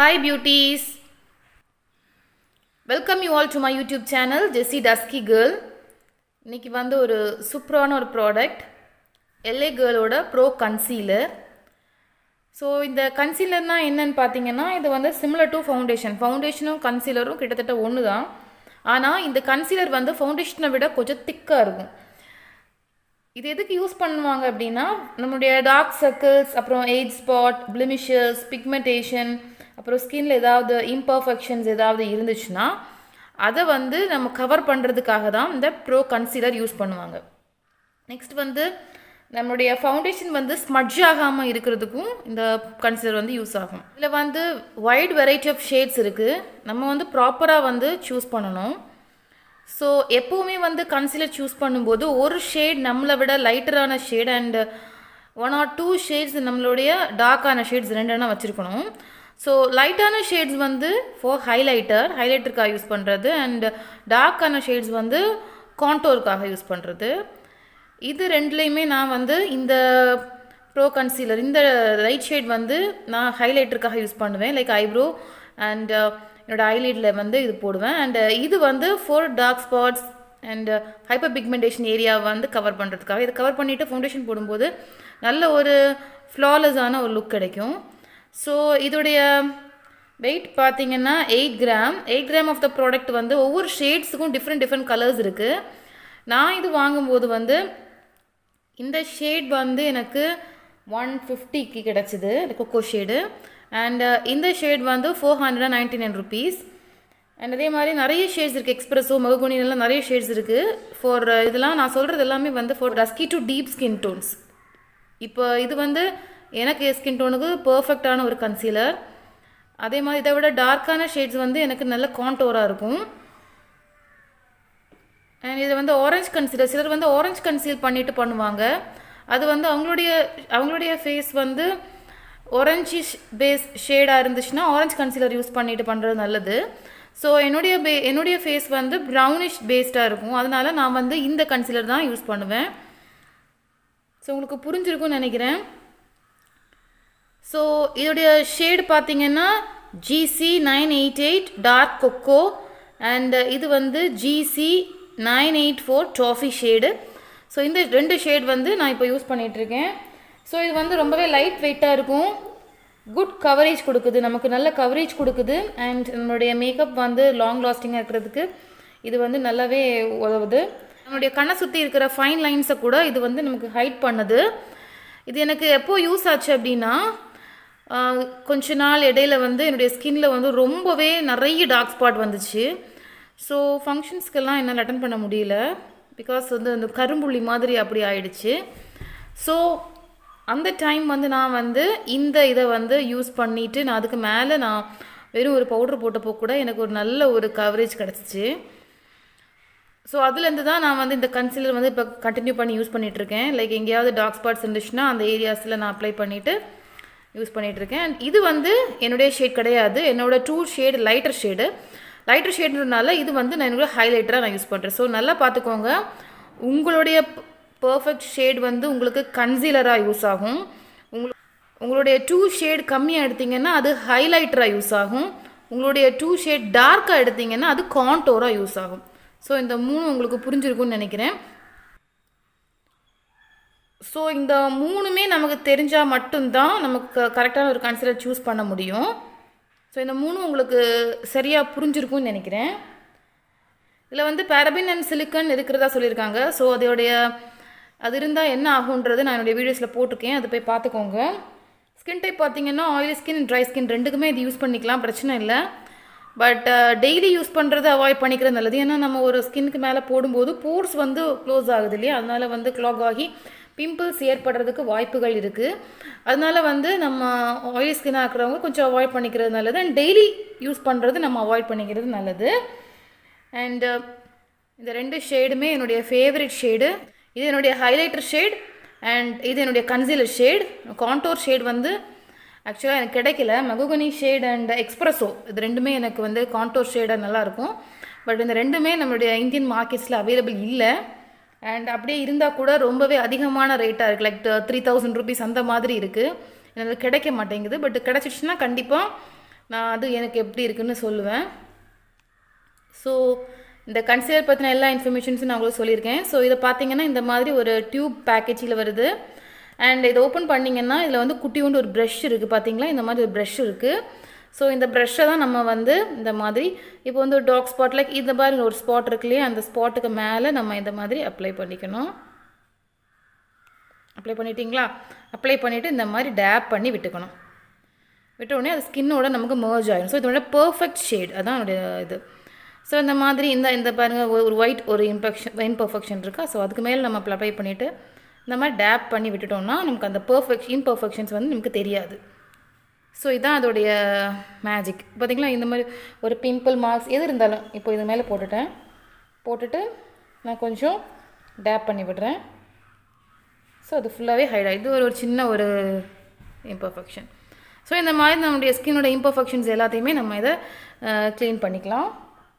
Hi beauties. Welcome you all to my YouTube channel ஜெஸ்ஸி dusky girl இன்னைக்கு வந்து ஒரு சூப்பரான ஒரு ப்ராடக்ட் எல்ஏ கேர்ளோட ப்ரோ கன்சீலர் ஸோ இந்த கன்சீலர்னால் என்னன்னு பார்த்தீங்கன்னா இது வந்து சிமிலர் டு ஃபவுண்டேஷன் ஃபவுண்டேஷனும் கன்சீலரும் கிட்டத்தட்ட ஒன்று தான் ஆனால் இந்த கன்சீலர் வந்து ஃபவுண்டேஷனை விட கொஞ்சம் திக்காக இருக்கும் இது எதுக்கு யூஸ் பண்ணுவாங்க அப்படின்னா நம்மளுடைய டார்க் சர்க்கிள்ஸ் அப்புறம் ஏஜ் ஸ்பாட் பிளிமிஷஸ் பிக்மெண்டேஷன் அப்புறம் ஸ்கின்ல ஏதாவது இம்பர்ஃபெக்ஷன்ஸ் ஏதாவது இருந்துச்சுன்னா அதை வந்து நம்ம கவர் பண்ணுறதுக்காக தான் இந்த ப்ரோ கன்சீலர் யூஸ் பண்ணுவாங்க நெக்ஸ்ட் வந்து நம்மளுடைய ஃபவுண்டேஷன் வந்து ஸ்மட்ஜ் ஆகாமல் இருக்கிறதுக்கும் இந்த கன்சீலர் வந்து யூஸ் ஆகும் இதில் வந்து வைட் வெரைட்டி ஆஃப் ஷேட்ஸ் இருக்குது நம்ம வந்து ப்ராப்பராக வந்து சூஸ் பண்ணணும் ஸோ எப்போவுமே வந்து கன்சீலர் சூஸ் பண்ணும்போது ஒரு ஷேட் நம்மளை விட லைட்டரான shade and one or two shades நம்மளுடைய டார்க்கான ஷேட்ஸ் ரெண்டெண்ணா வச்சுருக்கணும் ஸோ லைட்டான ஷேட்ஸ் வந்து ஃபார் ஹைலைட்டர் ஹைலைட்டருக்காக யூஸ் பண்ணுறது அண்ட் டார்க்கான ஷேட்ஸ் வந்து கான்டோருக்காக யூஸ் பண்ணுறது இது ரெண்டுலேயுமே நான் வந்து இந்த ப்ரோ கன்சீலர் இந்த லைட் ஷேட் வந்து நான் ஹைலைட்டருக்காக யூஸ் பண்ணுவேன் லைக் ஐப்ரோ அண்ட் என்னோட ஐலைட்டில் வந்து இது போடுவேன் அண்ட் இது வந்து for dark spots and hyper pigmentation area வந்து கவர் பண்ணுறதுக்காக இதை கவர் பண்ணிவிட்டு ஃபவுண்டேஷன் போடும்போது நல்ல ஒரு ஃப்ளாலெஸ்ஸான ஒரு லுக் கிடைக்கும் ஸோ இதோடைய வெயிட் பார்த்தீங்கன்னா eight gram eight gram of the product வந்து ஒவ்வொரு ஷேட்ஸுக்கும் டிஃப்ரெண்ட் டிஃப்ரெண்ட் கலர்ஸ் இருக்குது நான் இது வாங்கும்போது வந்து இந்த ஷேட் வந்து எனக்கு ஒன் ஃபிஃப்டிக்கு கிடச்சிது கொக்கோ ஷேடு அண்ட் இந்த ஷேட் வந்து four hundred ninety nine rupees and அதே மாதிரி நிறைய ஷேட்ஸ் இருக்குது எக்ஸ்பிரஸோ மகுகுனிலாம் நிறைய ஷேட்ஸ் இருக்குது ஃபார் இதெல்லாம் நான் சொல்கிறது எல்லாமே வந்து for dusky to deep skin tones இப்போ இது வந்து எனக்கு ஸ்கின் டோனுக்கு பர்ஃபெக்டான ஒரு கன்சீலர் அதே மாதிரி இதை விட டார்க்கான ஷேட்ஸ் வந்து எனக்கு நல்ல கான்டோராக இருக்கும் அண்ட் இது வந்து ஆரஞ்ச் கன்சீலர் சிலர் வந்து ஆரஞ்ச் கன்சீல் பண்ணிட்டு பண்ணுவாங்க அது வந்து அவங்களுடைய அவங்களுடைய ஃபேஸ் வந்து ஒரஞ்சிஷ் பேஸ் ஷேடாக இருந்துச்சுன்னா ஆரஞ்ச் கன்சீலர் யூஸ் பண்ணிட்டு பண்ணுறது நல்லது ஸோ என்னுடைய பே என்னுடைய ஃபேஸ் வந்து ப்ரௌனிஷ் பேஸ்டாக இருக்கும் அதனால நான் வந்து இந்த கன்சீலர் தான் யூஸ் பண்ணுவேன் ஸோ உங்களுக்கு புரிஞ்சிருக்கும்னு நினைக்கிறேன் ஸோ இதோடைய ஷேடு பார்த்தீங்கன்னா G C nine eight eight dark cocoa and இது வந்து G C nine eight four toffee shade so இந்த ரெண்டு ஷேட் வந்து நான் இப்போ யூஸ் பண்ணிகிட்ருக்கேன் ஸோ இது வந்து ரொம்பவே லைட் வெயிட்டாக இருக்கும் குட் கவரேஜ் கொடுக்குது நமக்கு நல்ல கவரேஜ் கொடுக்குது அண்ட் நம்மளுடைய மேக்கப் வந்து லாங் லாஸ்டிங்காக இருக்கிறதுக்கு இது வந்து நல்லாவே உதவுது நம்மளுடைய கண்ணை சுற்றி இருக்கிற ஃபைன் லைன்ஸை கூட இது வந்து நமக்கு ஹைட் பண்ணுது இது எனக்கு எப்போ யூஸ் ஆச்சு அப்படின்னா கொஞ்ச நாள் இடையில வந்து என்னுடைய ஸ்கின்ல வந்து ரொம்பவே நிறைய டார்க் ஸ்பாட் வந்துச்சு ஸோ ஃபங்க்ஷன்ஸ்க்கெல்லாம் என்னால் அட்டன் பண்ண முடியல பிகாஸ் வந்து அந்த கரும்புள்ளி மாதிரி அப்படி ஆயிடுச்சு ஸோ அந்த டைம் வந்து நான் வந்து இந்த இதை வந்து யூஸ் பண்ணிவிட்டு நான் அதுக்கு மேலே நான் வெறும் ஒரு பவுடர் போட்டப்போ கூட எனக்கு ஒரு நல்ல ஒரு கவரேஜ் கிடச்சிச்சு ஸோ அதுலேருந்து தான் நான் வந்து இந்த கன்சீலர் வந்து இப்போ கண்டினியூ பண்ணி யூஸ் பண்ணிகிட்ருக்கேன் லைக் எங்கேயாவது டார்க் ஸ்பாட்ஸ் இருந்துச்சுன்னா அந்த ஏரியாஸில் நான் அப்ளை பண்ணிவிட்டு யூஸ் பண்ணிகிட்ருக்கேன் அண்ட் இது வந்து என்னுடைய ஷேட் கிடையாது என்னோட two shade lighter shade lighter ஷேடுனால இது வந்து நான் என்னோட ஹைலைட்டராக நான் யூஸ் பண்ணுறேன் ஸோ நல்லா பார்த்துக்கோங்க உங்களுடைய பர்ஃபெக்ட் ஷேட் வந்து உங்களுக்கு கன்சீலராக யூஸ் ஆகும் உங்கள் உங்களுடைய டூ ஷேட் கம்மியாக எடுத்தீங்கன்னா அது ஹைலைட்டராக யூஸ் ஆகும் உங்களுடைய டூ ஷேட் டார்க்காக எடுத்தீங்கன்னா அது கான்டோராக யூஸ் ஆகும் ஸோ இந்த மூணு உங்களுக்கு புரிஞ்சிருக்கும்னு நினைக்கிறேன் ஸோ இந்த மூணுமே நமக்கு தெரிஞ்சால் மட்டும்தான் நமக்கு கரெக்டான ஒரு கன்சிலர் சூஸ் பண்ண முடியும் ஸோ இந்த மூணும் உங்களுக்கு சரியாக புரிஞ்சிருக்கும்னு நினைக்கிறேன் இதில் வந்து பேரபின் அண்ட் சிலிக்கன் இருக்கிறதா சொல்லியிருக்காங்க ஸோ அதோடைய அது இருந்தால் என்ன ஆகுன்றது நான் என்னுடைய வீடியோஸில் போட்டிருக்கேன் அதை போய் பார்த்துக்கோங்க ஸ்கின் டைப் பார்த்தீங்கன்னா ஆயிலி ஸ்கின் ட்ரை ஸ்கின் ரெண்டுக்குமே இது யூஸ் பண்ணிக்கலாம் பிரச்சனை இல்லை பட் டெய்லி யூஸ் பண்ணுறது அவாய்ட் பண்ணிக்கிறது நல்லது ஏன்னா நம்ம ஒரு ஸ்கின்னுக்கு மேலே போடும்போது போர்ஸ் வந்து க்ளோஸ் ஆகுது இல்லையா அதனால வந்து க்ளாக் ஆகி பிம்பிள்ஸ் ஏற்படுறதுக்கு வாய்ப்புகள் இருக்குது அதனால வந்து நம்ம ஆயிலி ஸ்கின்னாக இருக்கிறவங்க கொஞ்சம் அவாய்ட் பண்ணிக்கிறது நல்லது அண்ட் டெய்லி யூஸ் பண்ணுறது நம்ம அவாய்ட் பண்ணிக்கிறது நல்லது அண்ட் இந்த ரெண்டு ஷேடுமே என்னுடைய ஃபேவரட் ஷேடு இது என்னுடைய ஹைலைட்டர் ஷேட் அண்ட் இது என்னுடைய கன்சீலர் ஷேட் கான்டோர் ஷேட் வந்து ஆக்சுவலாக எனக்கு கிடைக்கல மகுகனி ஷேட் அண்ட் எக்ஸ்ப்ரெஸோ இது ரெண்டுமே எனக்கு வந்து கான்டோர் ஷேடாக நல்லாயிருக்கும் பட் இந்த ரெண்டுமே நம்மளுடைய இந்தியன் மார்க்கெட்ஸில் அவைலபிள் இல்லை அண்ட் அப்படியே இருந்தால் கூட ரொம்பவே அதிகமான ரேட்டாக இருக்குது லைக் த்ரீ தௌசண்ட் ருபீஸ் அந்த மாதிரி இருக்குது எனக்கு கிடைக்க மாட்டேங்குது பட் கிடச்சிச்சுன்னா கண்டிப்பாக நான் அது எனக்கு எப்படி இருக்குன்னு சொல்லுவேன் ஸோ இந்த கன்சிலர் பற்றின எல்லா இன்ஃபர்மேஷன்ஸும் நான் உங்களுக்கு சொல்லியிருக்கேன் ஸோ இதை பார்த்தீங்கன்னா இந்த மாதிரி ஒரு டியூப் பேக்கேஜில் வருது அண்ட் இதை ஓப்பன் பண்ணிங்கன்னா இதில் வந்து குட்டி உண்டு ஒரு ப்ரஷ் இருக்குது பார்த்தீங்களா இந்த மாதிரி ஒரு ப்ரஷ் இருக்குது ஸோ இந்த ப்ரஷ்ஷை தான் நம்ம வந்து இந்த மாதிரி இப்போ வந்து ஒரு டாக் ஸ்பாட் லைக் இந்த மாதிரி ஒரு ஸ்பாட் இருக்கு இல்லையா அந்த ஸ்பாட்டுக்கு மேலே நம்ம இந்த மாதிரி அப்ளை பண்ணிக்கணும் அப்ளை பண்ணிட்டீங்களா அப்ளை பண்ணிவிட்டு இந்த மாதிரி டேப் பண்ணி விட்டுக்கணும் விட்ட உடனே அது ஸ்கின்னோட நமக்கு மர்ஜ் ஆகிடும் ஸோ இதோட பர்ஃபெக்ட் ஷேட் அதான் என்னுடைய இது ஸோ இந்த மாதிரி இந்த இந்த பாருங்கள் ஒரு ஒயிட் ஒரு இம்பெக்ஷன் இம்பர்ஃபெக்ஷன் இருக்கா ஸோ அதுக்கு மேலே நம்ம அப்ளை பண்ணிவிட்டு இந்த மாதிரி டேப் பண்ணி விட்டுட்டோம்னா நமக்கு அந்த பர்ஃபெக்ட் இம்பர்ஃபெக்ஷன்ஸ் வந்து நமக்கு தெரியாது ஸோ இதான் அதோடைய மேஜிக் பார்த்தீங்களா இந்த மாதிரி ஒரு பிம்பிள் மார்க்ஸ் எது இருந்தாலும் இப்போ இது மேலே போட்டுட்டேன் போட்டுட்டு நான் கொஞ்சம் டேப் பண்ணி விடுறேன் ஸோ அது ஃபுல்லாகவே ஹைட் ஆகிடுது ஒரு ஒரு சின்ன ஒரு இம்பர்ஃபெக்ஷன் ஸோ இந்த மாதிரி நம்முடைய ஸ்கின்னோட இம்பர்ஃபெக்ஷன்ஸ் எல்லாத்தையுமே நம்ம இதை க்ளீன் பண்ணிக்கலாம்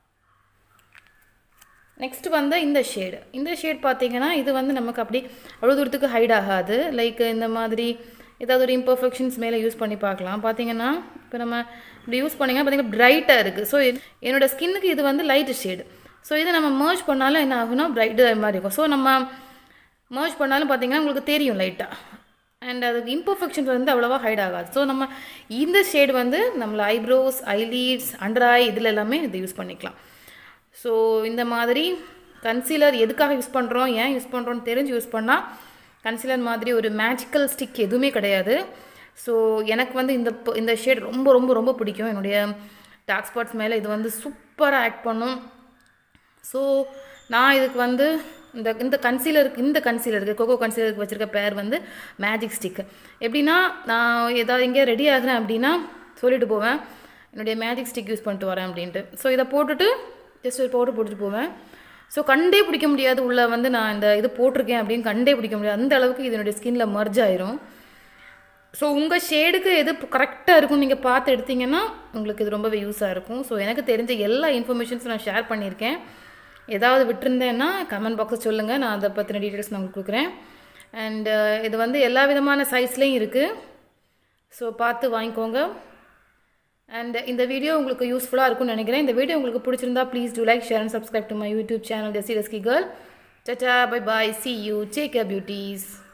நெக்ஸ்ட் வந்து இந்த ஷேடு இந்த ஷேட் பார்த்தீங்கன்னா இது வந்து நமக்கு அப்படி அவ்வளோ தூரத்துக்கு ஹைட் ஆகாது லைக் இந்த மாதிரி ஏதாவது ஒரு இம்பர்ஃபெக்ஷன்ஸ் மேலே யூஸ் பண்ணி பார்க்கலாம் பார்த்தீங்கன்னா இப்போ நம்ம இப்படி யூஸ் பண்ணிங்கன்னா பார்த்தீங்கன்னா பிரைட்டாக இருக்குது ஸோ என்னோட ஸ்கின்னுக்கு இது வந்து லைட்டு ஷேடு ஸோ இதை நம்ம மர்ஜ் பண்ணாலும் என்ன ஆகுனா பிரைட்டு மாதிரி இருக்கும் ஸோ நம்ம மர்ஜ் பண்ணாலும் பார்த்தீங்கன்னா உங்களுக்கு தெரியும் லைட்டாக அண்ட் அதுக்கு இம்பர்ஃபெக்ஷன்ஸ் வந்து அவ்வளோவா ஹைட் ஆகாது ஸோ நம்ம இந்த ஷேடு வந்து நம்மள ஐப்ரோஸ் ஐலீட்ஸ் அண்டர் ஐ இதில் எல்லாமே இது யூஸ் பண்ணிக்கலாம் ஸோ இந்த மாதிரி கன்சீலர் எதுக்காக யூஸ் பண்ணுறோம் ஏன் யூஸ் பண்ணுறோன்னு தெரிஞ்சு யூஸ் பண்ணால் கன்சீலர் மாதிரி ஒரு மேஜிக்கல் ஸ்டிக் எதுவுமே கிடையாது ஸோ எனக்கு வந்து இந்த இந்த ஷேட் ரொம்ப ரொம்ப ரொம்ப பிடிக்கும் என்னுடைய டார்க் ஸ்பாட்ஸ் மேலே இது வந்து சூப்பராக ஆக்ட் பண்ணும் ஸோ நான் இதுக்கு வந்து இந்த இந்த கன்சீலருக்கு இந்த கன்சீலருக்கு கோகோ கன்சீலருக்கு வச்சுருக்க பேர் வந்து மேஜிக் ஸ்டிக் எப்படின்னா நான் ஏதாவது எங்கேயா ரெடி ஆகிறேன் அப்படின்னா சொல்லிட்டு போவேன் என்னுடைய மேஜிக் ஸ்டிக் யூஸ் பண்ணிட்டு வரேன் அப்படின்ட்டு ஸோ இதை போட்டுட்டு ஜஸ்ட் ஒரு பவுடர் போட்டுட்டு போவேன் ஸோ கண்டே பிடிக்க முடியாது உள்ளே வந்து நான் இந்த இது போட்டிருக்கேன் அப்படின்னு கண்டே பிடிக்க முடியாது அந்த அளவுக்கு இது என்னுடைய ஸ்கின்ல மர்ஜ் ஆயிரும் ஸோ உங்கள் ஷேடுக்கு எது கரெக்டாக இருக்கும் நீங்கள் பார்த்து எடுத்தீங்கன்னா உங்களுக்கு இது ரொம்பவே யூஸாக இருக்கும் ஸோ எனக்கு தெரிஞ்ச எல்லா இன்ஃபர்மேஷன்ஸும் நான் ஷேர் பண்ணியிருக்கேன் ஏதாவது விட்டுருந்தேன்னா கமெண்ட் பாக்ஸில் சொல்லுங்கள் நான் அதை பற்றின டீட்டெயில்ஸ் நான் உங்களுக்கு கொடுக்குறேன் அண்டு இது வந்து எல்லா விதமான சைஸ்லேயும் இருக்குது ஸோ பார்த்து வாங்கிக்கோங்க அண்ட் இந்த வீடியோ உங்களுக்கு யூஸ்ஃபுல்லாக இருக்கும்னு நினைக்கிறேன் இந்த வீடியோ உங்களுக்கு பிடிச்சிருந்தா please do like share and subscribe to my YouTube channel Desi dusky girl சச்சா bye bye see you take care beauties